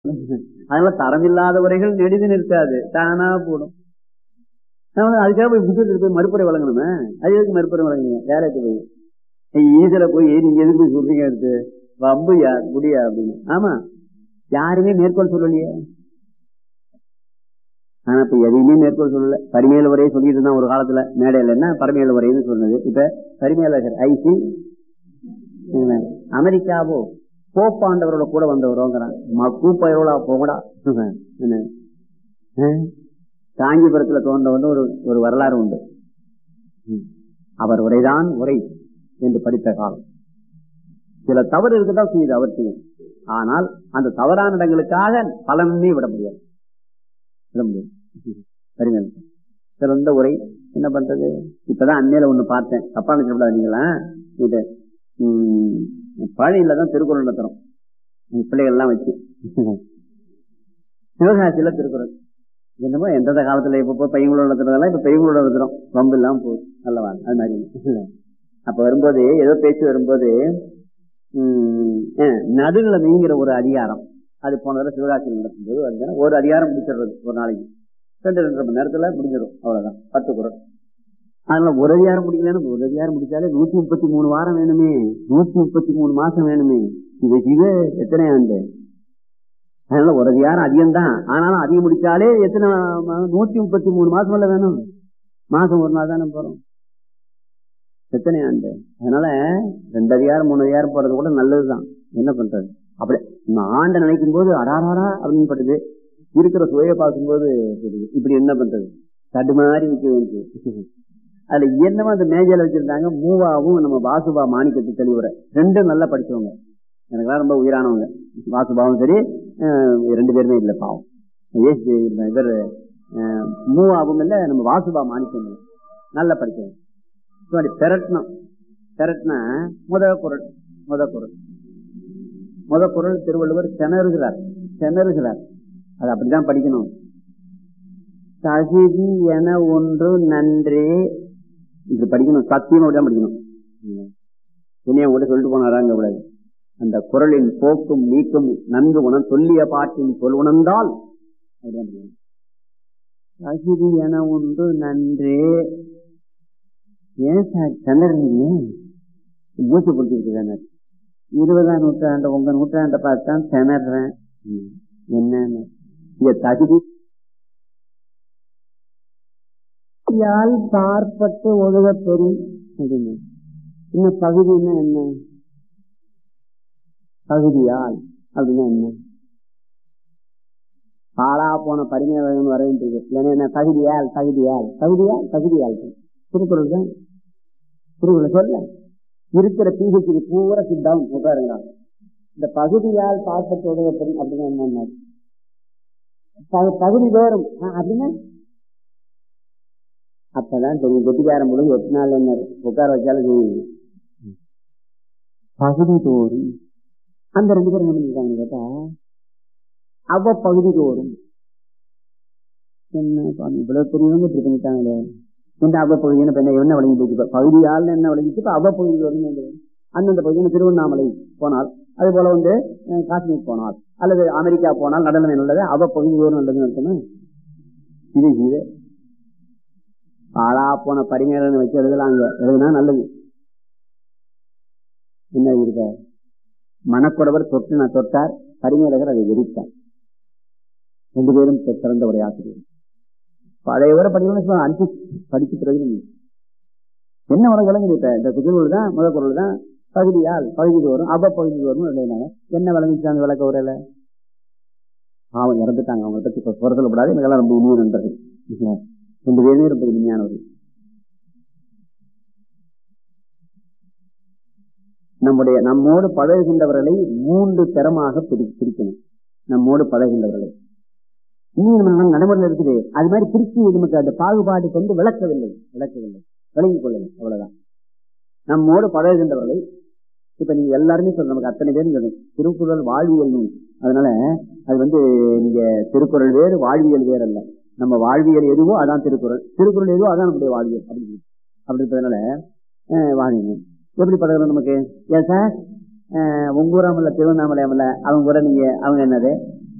அதனால தரமில்லாத உரைகள் நெடுது நிற்காது தானா போடும் நம்ம அதுக்காக போய் புத்தகத்துக்கு போய் மறுப்புரை வழங்கணுமே அது எதுக்கு மறுப்புரை வழங்குங்க வேற எதுக்கு போய் ஈஸியில போய் நீங்க எதுக்கு போய் சொல்றீங்க எடுத்து வம்பு யா முடியா அப்படின்னு ஆமா யாருமே மேற்கோள் சொல்லலையே ஆனா இப்ப எதையுமே மேற்கோள் சொல்லல பரிமையில உரையை சொல்லிட்டு இருந்தான் ஒரு காலத்துல மேடையில என்ன பரிமையில உரைன்னு சொன்னது இப்ப பரிமையாளர் ஐசி அமெரிக்காவோ போப்பாண்டவரோட கூட வந்தவரோங்கிறான் கூப்பயரோட போகடா என்ன காஞ்சிபுரத்துல தோன்றவன் ஒரு ஒரு வரலாறு உண்டு அவர் உரைதான் உரை என்று படித்த காலம் சில தவறு இருக்கதான் செய்யுது அவர் செய்யும் ஆனால் அந்த தவறான இடங்களுக்காக பலனே விட முடியாது விட முடியாது சரிங்க சிறந்த உரை என்ன பண்றது இப்பதான் அண்மையில ஒண்ணு பார்த்தேன் தப்பா நினைக்கப்படாதீங்களா இது பழனியில தான் திருக்குறள் நடத்துறோம் பிள்ளைகள் எல்லாம் வச்சு சிவகாசியில திருக்குறள் என்னமோ எந்தெந்த காலத்துல இப்ப பையங்களோட நடத்துறதெல்லாம் இப்ப பையங்களோட நடத்துறோம் ரொம்ப இல்லாம போகுது நல்லவா அது மாதிரி அப்ப வரும்போது ஏதோ பேச்சு வரும்போது நடுநிலைமைங்கிற ஒரு அதிகாரம் அது போன தடவை சிவகாசியில் நடக்கும்போது வந்து ஒரு அதிகாரம் முடிச்சிடுறது ஒரு நாளைக்கு ரெண்டு ரெண்டரை மணி நேரத்துல முடிஞ்சிடும் அவ்வளவுதான் பத்து குரல் அதனால ஒரு அதிகாரம் முடிக்கலன்னு ஒரு அதிகாரம் முடிச்சாலே நூத்தி முப்பத்தி மூணு வாரம் வேணுமே நூத்தி முப்பத்தி மூணு மாசம் வேணுமே இது இது எத்தனை ஆண்டு அதனால ஒரு அதிகாரம் அதிகம் தான் ஆனாலும் அதிகம் முடிச்சாலே எத்தனை நூத்தி முப்பத்தி மூணு மாசம் இல்ல வேணும் மாசம் ஒரு நாள் தானே போறோம் எத்தனை ஆண்டு அதனால ரெண்டு அதிகாரம் மூணு அதிகாரம் போறது கூட நல்லதுதான் என்ன பண்றது அப்படி ஆண்ட நினைக்கும் போது அடாராடா அப்படின்னு பட்டது இருக்கிற சுவையை பார்க்கும்போது இப்படி என்ன பண்றது தடுமாறி நிற்க வேண்டியது அதுல என்னமா அந்த மேஜையில வச்சிருந்தாங்க மூவாவும் நம்ம வாசுபா மாணிக்கத்து தெளிவுரை ரெண்டும் நல்லா படிச்சவங்க எனக்குலாம் ரொம்ப உயிரானவங்க வாசுபாவும் சரி ரெண்டு பேருமே இல்லை பாவம் இவர் மூவாவும் இல்லை நம்ம வாசுபா மாணிக்கம் நல்லா படிச்சவங்க பெரட்டணும் பெரட்டினா முத குரல் முத குரல் முத குரல் திருவள்ளுவர் திணறுகிறார் திணறுகிறார் அது அப்படிதான் படிக்கணும் தகுதி என ஒன்று நன்றே இது படிக்கணும் சத்தியம் அப்படிதான் படிக்கணும் இனிய கூட சொல்லிட்டு போனாராங்க கூடாது அந்த குரலின் போக்கும் நீக்கும் நன்கு உணம் சொல்லிய பாட்டின் சொல் உணர்ந்தால் தகுதி என ஒன்று நன்றே ஏன் சார் திணறீங்க மூச்சு பிடிச்சிருக்கு இருபதாம் நூற்றாண்டு உங்க நூற்றாண்டை பார்த்தான் திணறேன் என்னன்னு இங்க தகுதி யால் பார்ப்பட்டு ஒழுக பெறும் அப்படின்னு இன்னும் பகுதின்னா என்ன பகுதியால் அப்படின்னா என்ன பாலா போன பரிமையாளர்கள் வர வேண்டியது இல்லைன்னா என்ன தகுதியால் தகுதியால் தகுதியால் தகுதியால் திருக்குறள் தான் திருக்குறள் சொல்ல இருக்கிற பிஹெச்டி பூரா சித்தாவும் உட்காருங்க இந்த பகுதியால் பார்ப்பட்டு ஒழுக பெறும் அப்படின்னா என்ன பகுதி தோறும் அப்படின்னா அப்பதான் தெரியும் கொட்டிக்காரம் முடிஞ்சு எட்டு நாள் என்ன உட்கார வச்சாலும் தெரியும் பகுதி தோறும் அந்த ரெண்டு பேரும் என்ன பண்ணிருக்காங்க கேட்டா அவ பகுதி தோறும் என்ன இவ்வளவு பெரியவங்க இப்படி பண்ணிட்டாங்களே என்ன அவ பகுதி என்ன என்ன வழங்கி போச்சு பகுதியால் என்ன வழங்கிச்சு இப்ப அவ பகுதி தோறும் அந்தந்த பகுதி திருவண்ணாமலை போனால் அது போல வந்து காஷ்மீர் போனால் அல்லது அமெரிக்கா போனால் நடனம் நல்லது அவ பகுதி தோறும் நல்லதுன்னு இருக்கணும் இது இது ஆளா போன பரிமையாளர் வச்சு எழுதலாங்க எழுதுனா நல்லது என்ன இருக்க மணக்குடவர் தொட்டு நான் தொட்டார் பரிமையாளர் அதை வெடித்தார் ரெண்டு பேரும் சிறந்த ஒரு ஆசிரியர் பழைய வர படிக்கணும் அஞ்சு படிச்ச பிறகு என்ன உனக்கு விளங்குது இப்ப இந்த குதிரூர் தான் முதல் குரல் தான் பகுதியால் பகுதி வரும் அவ பகுதி வரும் எழுதினாங்க என்ன விளங்கிச்சாங்க விளக்க உரையில அவன் இறந்துட்டாங்க அவங்க பத்தி இப்ப சொல்ல கூடாது எனக்கெல்லாம் ரொம்ப இனிய நண்பர்கள் ரெண்டு பேருமே ரொம்ப இனிமையானவர்கள் நம்முடைய நம்மோடு பழகுகின்றவர்களை மூன்று தரமாக பிரிக்கணும் நம்மோடு பழகுகின்றவர்களை இன்னும் நம்ம நடைமுறையில் இருக்குது அது மாதிரி பிரிச்சு நமக்கு அந்த பாகுபாடு கொண்டு விளக்கவில்லை விளக்கவில்லை விளங்கிக் கொள்ளவில்லை அவ்வளவுதான் நம்மோடு பழகுகின்றவர்களை இப்ப நீங்க எல்லாருமே சொல்ல நமக்கு அத்தனை பேரும் சொல்லணும் திருக்குறள் வாழ்வியல் நூல் அதனால அது வந்து நீங்க திருக்குறள் வேறு வாழ்வியல் வேறு அல்ல நம்ம வாழ்வியல் எதுவோ அதான் திருக்குறள் திருக்குறள் எதுவோ அதான் நம்முடைய வாழ்வியல் அப்படி அப்படி இருப்பதனால வாழ்வியல் எப்படி பழகிறோம் நமக்கு ஏன் சார் உங்க ஊராமல்ல திருவண்ணாமலை அமல அவங்க கூட நீங்க அவங்க என்னது